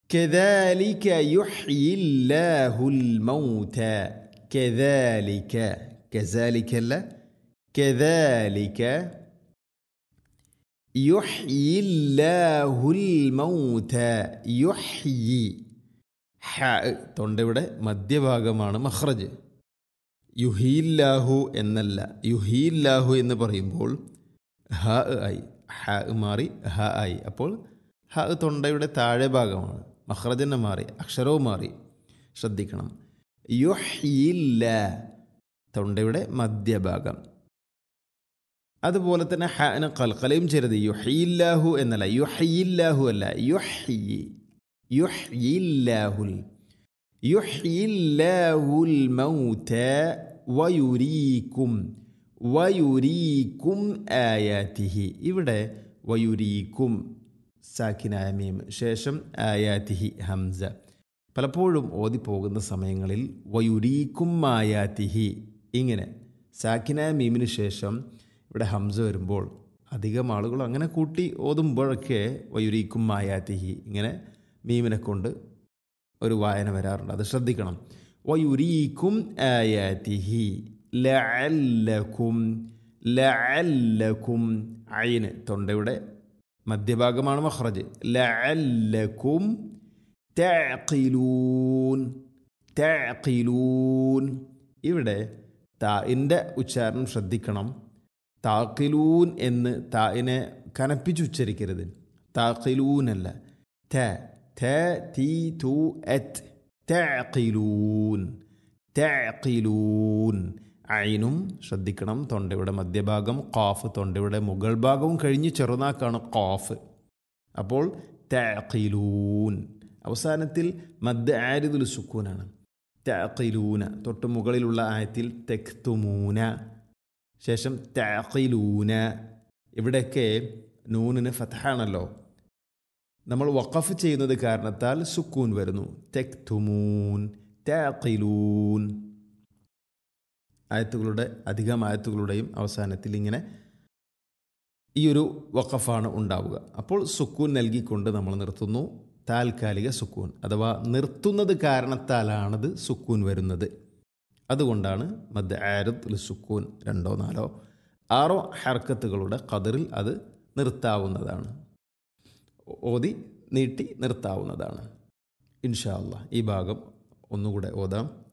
كذلك يحيي الله الموتى كذلك كذلك لا كذلك يحيي الله الموتى يحيي ഹ തൊണ്ടയുടെ മധ്യഭാഗമാണ് മഹ്റജ് യുഹീല്ലാഹു എന്നല്ല യുഹീല്ലാഹു എന്ന് പറയുമ്പോൾ ഹ ആയി ഹ മാറി ഹ ആയി അപ്പോൾ ഹ തൊണ്ടയുടെ താഴെ ഭാഗമാണ് മഹ്റജന്നെ മാറി അക്ഷരവും മാറി ശ്രദ്ധിക്കണം യുഹീല്ല തൊണ്ടയുടെ മധ്യഭാഗം അതുപോലെ തന്നെ ഹന കൽക്കലയും ചേരുത് യുഹയില്ലാഹു എന്നല്ല യുഹയില്ലാഹു അല്ല യുഹി യുഹയില്ലാഹുൽ യുഹയില്ലാഹുൽ മൗത വയുരീക്കും വയുരീക്കും ആയാതിഹി ഇവിടെ വയുരീക്കും സാക്കിനായ മീം ശേഷം ആയാതിഹി ഹംസ പലപ്പോഴും ഓതിപ്പോകുന്ന സമയങ്ങളിൽ വയുരീക്കും ആയാതിഹി ഇങ്ങനെ സാക്കിനായ മീമിന് ശേഷം ഇവിടെ ഹംസ വരുമ്പോൾ അധികം ആളുകൾ അങ്ങനെ കൂട്ടി ഓതുമ്പോഴൊക്കെ വയുരീക്കും മായാത്തിഹി ഇങ്ങനെ മീമിനെ കൊണ്ട് ഒരു വായന വരാറുണ്ട് അത് ശ്രദ്ധിക്കണം വയുരീക്കും ആയാത്തിഹി ലഅല്ലക്കും ലഅല്ലക്കും അയിന് തൊണ്ടയുടെ മധ്യഭാഗമാണ് മഹ്റജ് ലഅല്ലക്കും തഅഖിലൂൻ തഅഖിലൂൻ ഇവിടെ താഇൻ്റെ ഉച്ചാരണം ശ്രദ്ധിക്കണം താക്കിലൂൻ എന്ന് താഇനെ കനപ്പിച്ച് ഉച്ചരിക്കരുത് താക്കിലൂൻ അല്ല ത ത തീ തു എത്ത് തഅഖിലൂൻ തഅഖിലൂൻ ഐനും ശ്രദ്ധിക്കണം തൊണ്ടയുടെ മധ്യഭാഗം ഖാഫ് തൊണ്ടയുടെ മുകൾ ഭാഗവും കഴിഞ്ഞ് ചെറുനാക്കാണ് ഖാഫ് അപ്പോൾ തഅഖിലൂൻ അവസാനത്തിൽ മദ് ആരിദുൽ സുക്കൂനാണ് തഅഖിലൂന തൊട്ട് മുകളിലുള്ള ആയത്തിൽ തെക്തുമൂന ശേഷം തഅഖിലൂന ഇവിടെയൊക്കെ നൂനിന് ഫത്ഹാണല്ലോ നമ്മൾ വഖഫ് ചെയ്യുന്നത് കാരണത്താൽ സുക്കൂൻ വരുന്നു തെക്തുമൂൻ തഅഖിലൂൻ ആയത്തുകളുടെ അധികം ആയത്തുകളുടെയും അവസാനത്തിൽ ഇങ്ങനെ ഈ ഒരു വഖഫാണ് ഉണ്ടാവുക അപ്പോൾ സുക്കൂൻ നൽകിക്കൊണ്ട് നമ്മൾ നിർത്തുന്നു താൽക്കാലിക സുക്കൂൻ അഥവാ നിർത്തുന്നത് കാരണത്താലാണത് സുക്കൂൻ വരുന്നത് അതുകൊണ്ടാണ് മദ് ആരുദ് സുക്കൂൻ രണ്ടോ നാലോ ആറോ ഹർക്കത്തുകളുടെ കതിറിൽ അത് നിർത്താവുന്നതാണ് ഓതി നീട്ടി നിർത്താവുന്നതാണ് ഇൻഷാ അല്ലാ ഈ ഭാഗം ഒന്നുകൂടെ ഓതാം